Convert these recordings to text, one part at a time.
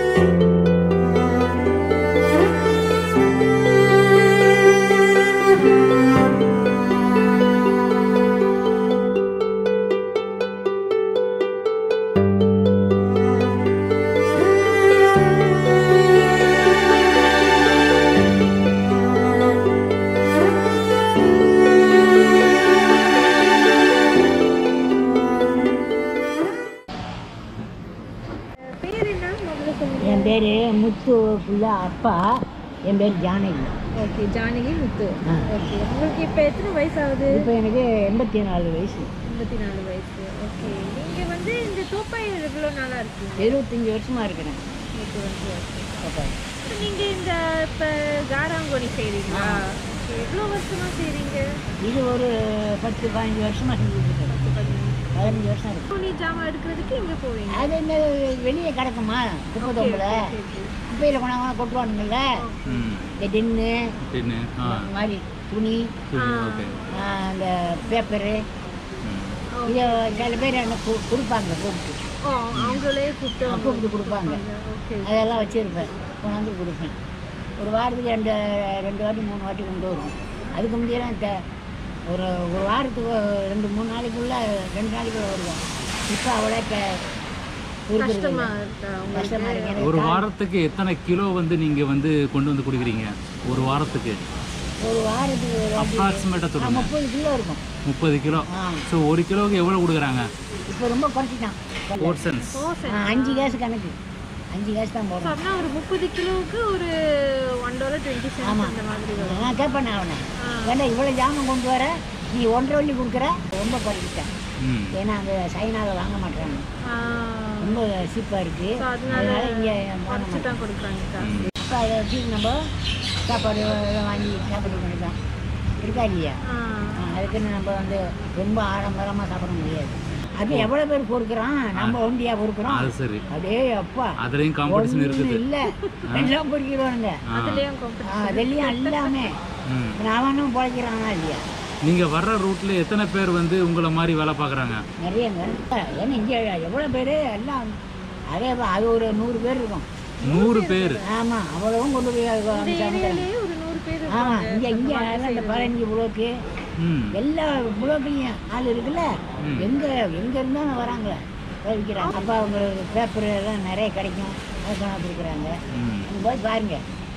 பேர் என்ன முதல்ல சொல்லுங்க என் பேர் முத்து புள்ள அப்பா என் பேர் ஜானகி ஓகே ஜானகி முத்து ஆ. ஓகே உங்களுக்கு இப்போ எத்தனை வயசு ஆகுது இப்போ எனக்கு எண்பத்தி நாலு வயசு எண்பத்தி நாலு வயசு ஓகே நீங்கள் வந்து இந்த தோப்பாயில் எவ்வளோ நாளாக இருக்கீங்க எழுபத்தஞ்சி வருஷமாக இருக்கிறேன் ஓகே ஓகே அப்பா நீங்கள் இந்த இப்போ காராங்கோணி செய்கிறீங்களா எவ்வளோ வருஷமாக செய்கிறீங்க இது ஒரு பத்து பதினஞ்சு வருஷமாக செஞ்சுட்டு இருக்கேன் பதினஞ்சு வருஷம் இருக்கு துணி ஜாமான் எடுக்கிறதுக்கு இங்கே போவீங்க அது என்ன வெளியே கிடக்குமா குப்பை தொம்பில் குப்பையில் கொண்டாங்க கொட்டுவானுங்கள்ல ம் இந்த டின்னு பின்னு ஆ இந்த மாதிரி துணி சரி ஓகே ஆ, அந்த பேப்பரு ம் இதை சில பேர் என்ன கு- கொடுப்பாங்க கூப்பிட்டு ஓ அவங்களே கூப்பிட்டு ஆ, கூப்பிட்டு கொடுப்பாங்க ஓகே அதெல்லாம் வச்சுருப்பேன் கொண்டாந்து கொடுப்பேன் ஒரு வாரத்துக்கு ரெண்டு ரெண்டு வாட்டி மூணு வாட்டி கொண்டு வருவோம் அதுக்கு முந்தையெல்லாம் த ஒரு ஒரு வாரத்துக்கு ரெண்டு மூணு நாளைக்குள்ள ரெண்டு நாளைக்குள்ள வருவோம் இப்போ அவ்வளோ க இருக்கிறது கஷ்டமா இல்லை. இருக்கா கஷ்டமா இருக்கு எனக்கு ஒரு வாரத்துக்கு எத்தனை கிலோ வந்து நீங்க வந்து கொண்டு வந்து குடிக்கிறீங்க ஒரு வாரத்துக்கு ஒரு வாரத்துக்கு ஒரு வாட்டி அப்ராக்சிமேட்டாக ஆ, சொல்லுங்க முப்பது கிலோ இருக்கும் முப்பது கிலோ ஆ ஸோ ஒரு கிலோவுக்கு எவ்வளோ கொடுக்குறாங்க இப்போ ரொம்ப குறைச்சிட்டான் போர்ஷன்ஸ் ஓ சரி ஆ, அஞ்சு கேஸ் கணக்கு அஞ்சு கேஸ் தான் போடுறோம் அப்படின்னா ஒரு முப்பது கிலோவுக்கு ஒரு ஒன் டாலர் டுவெண்ட்டி சென்ட் ஆமா. அந்த மாதிரி வரும் நான் கேட்பேன் நான் அவனை ஆ. ஏன்னா இவ்வளோ ஜாமான் கொண்டு வர நீ ஒன்றரை வள்ளி கொடுக்குற ரொம்ப குறைச்சிட்டேன் ம் ஏன்னா அந்த சைனாவில் வாங்க மாட்டாங்க ஆ, ரொம்ப சீப்பாக இருக்குது so அதனால அதனால இங்கே வாங்க குறைச்சு தான் கொடுக்குறாங்கக்கா ம். இப்போ அதை வச்சு நம்ம சாப்பாடு எல்லாம் வாங்கி சாப்பிட வேண்டியதான் இருக்கா இல்லையா ஆ, ஆ, அதுக்குன்னு நம்ம வந்து ரொம்ப ஆடம்பரமாக சாப்பிட முடியாது அது எவ்வளோ பேர் பொறுக்குறோம் நம்ம ஒண்டியா பொறுக்குறோம் அது சரி அப்படியே அப்பா அதுலேயும் காம்படிஷன் இருக்குது இல்லை எல்லாம் பொறுக்கிறானுங்க ஆ அதுலயும் competition. அதெல்லாம் எல்லாமே ம் அவனும் பிழைக்கிறானா இல்லையா நீங்கள் வர்ற ரூட்டில் எத்தனை பேர் வந்து உங்களை மாதிரி வேலை பார்க்குறாங்க நிறையங்க ஏன்னா இங்கே எவ்வளோ பேர் எல்லாம் அதே பா- அது ஒரு நூறு பேர் இருக்கும் நூறு பேர் ஆமாம் அவ்வளவும் கொண்டு போய் அது இந்த அனுப்பிச்சாங்க ஏரியாலயே ஒரு நூறு பேர் ஆமாம் இருப்பாங்க. இங்கே இங்கே எல்லாம் இந்த பதினஞ்சு புலோக்கு ம் எல்லா புலோக்கையும் ஆள் இருக்குல்ல ம். எங்கே எங்கே இருந்தாலும் வராங்களே விற்கிறாங்க அப்போ அவங்களுக்கு பேப்பர் எல்லாம் நிறைய கிடைக்கும் அதை கொண்டாந்து கொடுக்குறாங்க ம் அங்கே போய் பாருங்க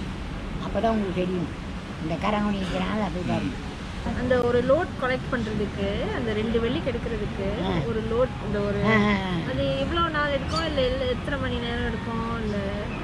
அப்போ தான் உங்களுக்கு தெரியும் இந்த கரங்கணி விற்கிறாங்க போய் பாருங்க அந்த ஒரு லோட் கலெக்ட் பண்றதுக்கு அந்த ரெண்டு வெள்ளி கிடைக்கிறதுக்கு ஆ. ஒரு லோட் இந்த ஒரு ஆ, ஆ, ஆ. அது எவ்வளவு நாள் எடுக்கும் இல்ல இல்ல எத்தனை மணி நேரம் எடுக்கும் இல்ல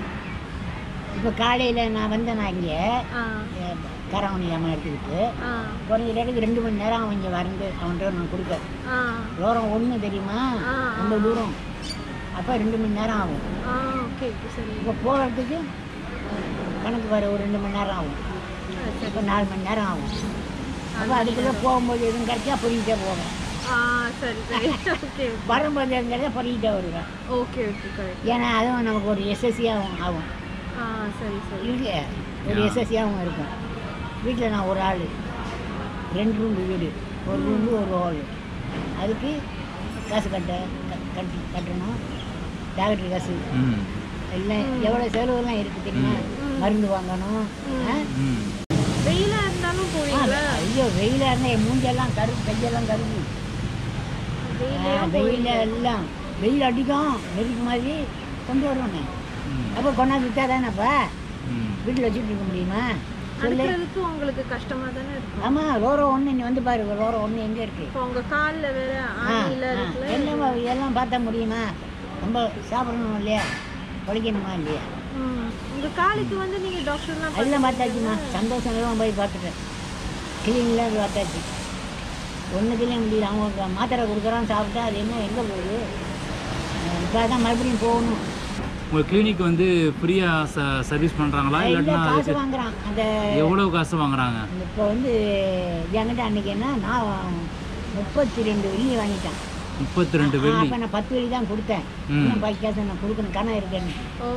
இப்போ காலையில் நான் வந்தேன் நான் இங்கே ஆ கரங்கணி அம்மா எடுத்துக்கிட்டு ஆ குறைஞ்ச இடத்துக்கு ரெண்டு மணி நேரம் அவன் இங்கே வந்து அவன்கிட்ட நான் கொடுக்க ஆ தூரம் ஒன்று தெரியுமா ஆ, ஆ. அந்த தூரம் அப்போ ரெண்டு மணி நேரம் ஆகும் ஆ ஓகே ஓகே சரி இப்போ போகிறதுக்கு கணக்கு வர ஒரு ரெண்டு மணி நேரம் ஆகும் ஆ, சரி இப்போ நாலு மணி நேரம் ஆகும் அப்போ அதுக்குள்ளே போகும்போது எதுவும் கிடைச்சா பொறிக்கிட்டே போவேன் ஆ சரி சரி ஓகே வரும்போது எங்கிறத பொறிக்கிட்டே வருவேன் ஓகே ஓகே கரெக்ட் ஏன்னா அதுவும் நமக்கு ஒரு எஸ்எஸ்சியாகவும் ஆகும் ஆ சரி சரி இருக்கு ஒரு எஸ்எஸ்சியாகவும் இருக்கும் வீட்டில் நான் ஒரு ஆள் ரெண்டு ரூம் வீடு ஒரு ரூமு ஒரு ஹால் அதுக்கு காசு கட்ட க- கட்டி கட்டணும் டாக்டர் காசு ம் எல்லாம் எவ்வளோ செலவுலாம் இருக்குது தெரியுமா மருந்து வாங்கணும் ஆ? ம் வெயிலா இருந்தாலும் ஆ, போவீங்களா ஐயோ வெயிலாக இருந்தால் என் மூஞ்செல்லாம் கரு கையெல்லாம் கருகு வெயிலையும் வெயில் எல்லாம் வெயில் அடிக்கும் நெருப்பு மாதிரி கொண்டு வருவேன் ம் அப்போ கொண்டாந்து விட்டா தானேப்பா ம் வீட்டில் வச்சுட்டு இருக்க முடியுமா சொல்லு அடுக்கிறதுக்கு உங்களுக்கு கஷ்டமா தானே இருக்கும் ஆமாம் ரோரோ ஒன்று நீ வந்து பாரு ரோரோ ஒன்று எங்கே இருக்கு இப்போ உங்க கால்ல வேற ஆ ஆணில ஆ. இருக்குல்ல எல்லாம் எல்லாம் பார்த்தா முடியுமா நம்ம சாப்பிடணும் இல்லையா பொழைக்கணுமா இல்லையா ம். உங்க காலுக்கு வந்து நீங்க டாக்டர்லாம் எல்லாம் பார்த்தாச்சுமா சந்தோஷம் எல்லாம் போய் பார்த்துட்டேன் கிளீன்லாம் பார்த்தாச்சு ஒன்றுத்துலேயும் முடியல அவங்க மாத்திரை கொடுக்குறான் சாப்பிட்டா அது என்ன எங்கே போகுது இப்போ தான் மறுபடியும் போகணும் உங்கள் கிளினிக் வந்து ஃப்ரீயாக ச சர்வீஸ் பண்ணுறாங்களா இல்லை இல்லாட்டினா காசு அதுக்கு வாங்குறான் அந்த எவ்வளோ காசு வாங்குறாங்க இப்போ வந்து என்கிட்ட அன்னைக்கு என்ன நான் முப்பத்தி ரெண்டு வெள்ளி வாங்கிட்டேன் முப்பத்தி ரெண்டு வெள்ளி அப்போ நான் பத்து வெள்ளி தான் கொடுத்தேன் ம். இன்னும் பாக்கி காசு நான் கொடுக்கணும் கணம் இருக்கேன்னு ஓ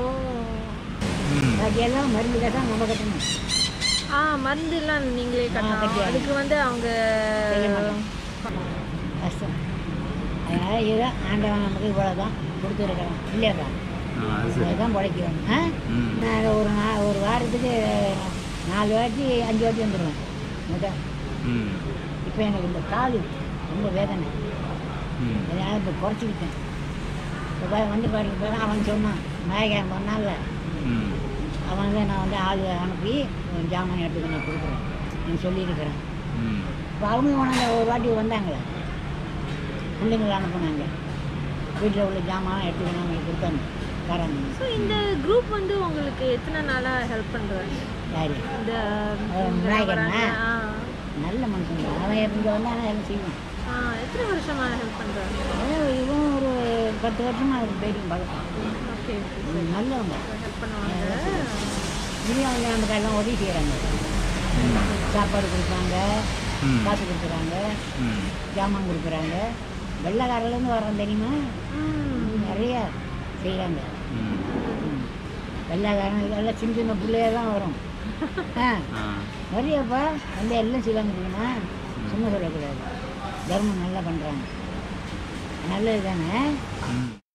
ம் பாக்கி எல்லாம் மருந்து காசா நம்ம கட்டணும் ஆ மருந்து எல்லாம் நீங்களே கட்டணும் கட்டியாகணும். அதுக்கு வந்து அவங்க செய்ய மாட்டோம். கஷ்டம் அதனால் ஏதோ ஆண்டவன் நமக்கு இவ்வளோ தான் கொடுத்துருக்குறான் இல்லையாப்பா ஆ ஆ, அது சரி அதுதான் பிழைக்கிறோம் ஆ ம் நான் ஒரு நா ஒரு வாரத்துக்கு நாலு வாட்டி அஞ்சு வாட்டி வந்துடுவேன் முதல் ம் இப்போ எனக்கு இந்த கால் ரொம்ப வேதனை ம் அதனால் இப்போ குறைச்சிக்கிட்டேன் இப்போ பா- வந்து பாருங்க பாரு அவன் சொன்னான் நாயகன் பண்ணால ம் அவன் தான் நான் வந்து ஆள் அனுப்பி ஜாமான் எடுத்துக்க நான் கொடுக்குறேன் நான் சொல்லியிருக்கிறேன் ம் இப்போ அவங்க உணர்ந்த ஒரு வாட்டி வந்தாங்களே பிள்ளைங்களை அனுப்புனாங்க வீட்டில் உள்ள ஜாமான் எடுத்துக்கணும் அவங்க கொடுத்தாங்க தராங்க ஸோ இந்த குரூப் வந்து உங்களுக்கு எத்தனை நாளாக ஹெல்ப் பண்ணுறாங்க யாரு இந்த அஹ் இவங்க விநாயகரனா? வராங்க. ஆ. நல்ல மனுஷன் தான். அவன் இங்கே வந்தானே எல்லாம் செய்வான் ஆ, எத்தனை வருஷமா ஹெல்ப் பண்ணுறாங்க அவன் இவன் ஒரு பத்து வருஷமாக அவருக்கு போயிட்டு பழக்கம் ஓகே ம், நல்லவங்க ஹெல்ப் பண்ணுவாங்க இனியும் அவங்க நமக்கு எல்லாம் உதவி செய்கிறாங்க சாப்பாடு கொடுப்பாங்க ம் காசு கொடுக்குறாங்க ம் ஜாமான் கொடுக்குறாங்க வெள்ளைக்காரிலேருந்து வரோம் தெரியுமா ம். நிறைய செய்கிறாங்க ம் வெள்ளைக்காரன் இதெல்லாம் சின்ன சின்ன பிள்ளையெல்லாம் வரும் ஆ ஆ நிறையப்பா வந்து எல்லாம் செய்வாங்க தெரியுமா சும்மா சொல்லக்கூடாது தர்மம் நல்லா பண்ணுறாங்க நல்லது தானே ம்